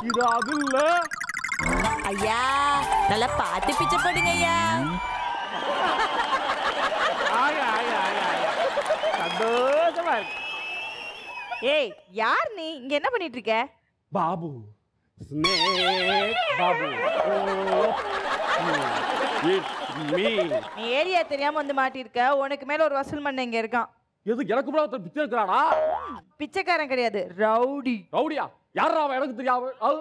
இது அது இல்ல ஐயா நல்லா பார்த்து பிச்சை போடுங்க ஐயா ஆயா ஆயா ஆயா ஆயா. சந்தோஷமா இருக்கு ஏய் யார் நீ இங்க என்ன பண்ணிட்டு இருக்க பாபு ஸ்னேக் பாபு மீ நீ ஏரியா தெரியாம வந்து மாட்டிருக்க உனக்கு மேல ஒரு வசூல் பண்ண இங்க இருக்கான் எது எனக்கு கூட ஒருத்தர் பிச்சை இருக்கிறானா பிச்சைக்காரன் கிடையாது ரவுடி ரவுடியா யாரா அவன் எனக்கு தெரியாம அது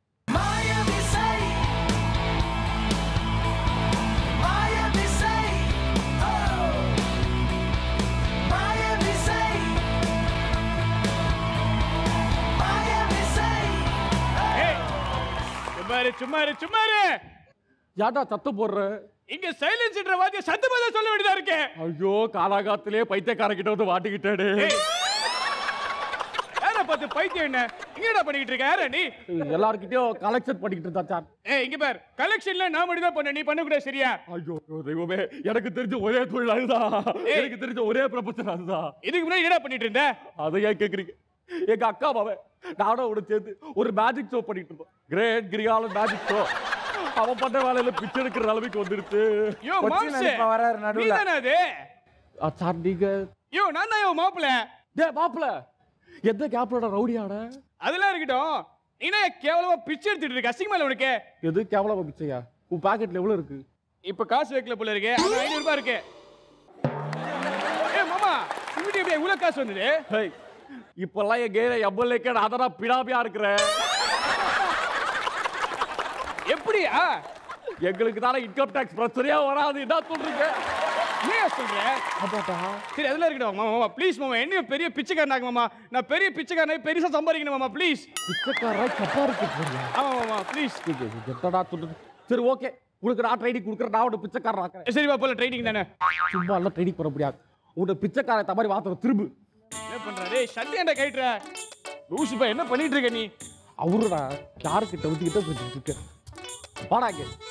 சும்மா இரு சும்மா இரு சும்மா இரு ஏன்டா சத்தம் போடுற இங்க சைலன்ஸ்ன்ற வார்த்தையை சத்தமா தான் சொல்ல வேண்டியதா இருக்கு ஐயோ காலாகாத்திலே பைத்தியக்காரங்கிட்ட வந்து மாட்டிக்கிட்டாடு யார பார்த்து பைத்தியம் என்ன இங்கடா பண்ணிட்டு இருக்க யாரா நீ எல்லார்கிட்டயும் கலெக்ஷன் பண்ணிக்கிட்டு இருந்தா சார் ஏய் இங்க பார் கலெக்ஷன்ல நான் மட்டும் தான் பண்ண நீ பண்ண கூட சரியா ஐயோ ஐயோ, தெய்வமே எனக்கு தெரிஞ்ச ஒரே தொழில் அதுதான் ஏய். எனக்கு தெரிஞ்ச ஒரே பிரபஞ்சம் அதுதான் இதுக்கு முன்னாடி என்னடா பண்ணிட்டு இருந்த அதை ஏன் கேக்குறீங்க எங்க அக்கா மாவன் நானும் அவனை சேர்ந்து ஒரு மேஜிக் ஷோ பண்ணிட்டு இருந்தோம் கிரேட் கிரிகால மேஜிக் ஷோ அவன் பண்ண வேலையில பிச்சை எடுக்கிற நிலைமைக்கு வந்துருச்சு யோ கொச்சி மாம்சே நடிப்பா வராரு நடுவுல. நீதானே அது ஆ, சார் நீங்க யோ நான் தான் யோ மாப்பிள டே மாப்பிள எந்த கேப்லோட ரவுடியாட அதெல்லாம் இருக்கட்டும் நீ என்ன கேவலமா பிச்சை எடுத்துட்டு இருக்க அசிங்கமா இல்ல உனக்கு எது கேவலமா பிச்சையா உன் பாக்கெட்ல எவ்வளவு இருக்கு இப்ப காசு வைக்கல போல இருக்கு ஆனா ஐநூறு ரூபாய் இருக்கு ஏ மாமா உங்ககிட்ட எப்படி இவ்வளவு காசு வந்தது ஹேய் இப்பெல்லாம் என் கேர எம்எல்ஏக்கு நான் அதான் பிடாபியா இருக்கிறேன் எப்படியா எங்களுக்கு தானே இன்கம் டேக்ஸ் பிரச்சனையா வராது என்ன சொல்றீங்க ஏன் சொல்ற ஆமாட்டா சரி அதெல்லாம் இருக்கட்டும் மாமா மாமா ப்ளீஸ் மாமா என்னையும் பெரிய பிச்சைக்காரனாக மாமா நான் பெரிய பிச்சைக்காரனாக பெருசா சம்பாதிக்கணும் மாமா ப்ளீஸ் பிச்சைக்காரா கப்பா இருக்கு போறியா ஆமா மாமா ப்ளீஸ் என்னடா சொல்றது சரி ஓகே உனக்கு நான் ட்ரைனிங் கொடுக்குறேன் நான் உன்னை பிச்சைக்காரன் ஆக்குறேன் சரிப்பா போல ட்ரைனிங் தானே சும்மா எல்லாம் ட்ரைனிங் பண்ண முடியாது உன்னை பிச்சைக்காரன் இந்த மாதிரி வாத்துற திரும்பு என்ன பண்ற டேய் சண்டையாண்டா கைட்ற லூசுப்பா என்ன பண்ணிட்டு இருக்க நீ அவருடா யாருக்கிட்ட வந்துக்கிட்ட பேசிட்டு இருக்க வாடாங்க